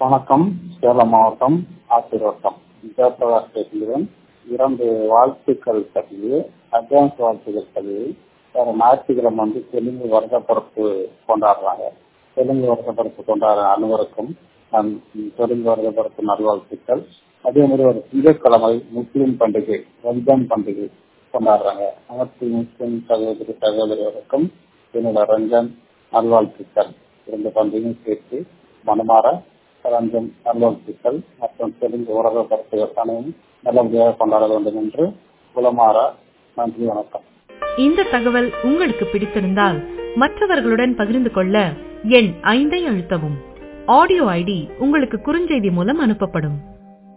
வணக்கம் சேலம் மாவட்டம் ஆசீர்வட்டம் ஜெயபிரகாஷ் பேசுகிறேன் இரண்டு வாழ்த்துக்கள் பதிவு அட்வான்ஸ் வாழ்த்துக்கள் பதிவு வேற ஞாயிற்றுக்கிழமை வந்து தெலுங்கு வருடப்பிறப்பு கொண்டாடுறாங்க தெலுங்கு வருடப்பிறப்பு கொண்டாடுற அனைவருக்கும் நான் தெலுங்கு வருடப்பிறப்பு நல்வாழ்த்துக்கள் அதே மாதிரி ஒரு திங்கட்கிழமை முஸ்லீம் பண்டிகை ரம்ஜான் பண்டிகை கொண்டாடுறாங்க அனைத்து முஸ்லிம் சகோதரி சகோதரிகளுக்கும் என்னோட ரம்ஜான் நல்வாழ்த்துக்கள் இரண்டு பண்டிகையும் சேர்த்து மனமாற ரஞ்சன் நல்வாழ்த்துக்கள் மற்றும் தெலுங்கு உறவு பரப்புகள் அனைவரும் நல்லபடியாக கொண்டாட வேண்டும் என்று குலமாற நன்றி வணக்கம் இந்த தகவல் உங்களுக்கு பிடித்திருந்தால் மற்றவர்களுடன் பகிர்ந்து கொள்ள எண் ஐந்தை அழுத்தவும் ஆடியோ ஐடி உங்களுக்கு குறுஞ்செய்தி மூலம் அனுப்பப்படும்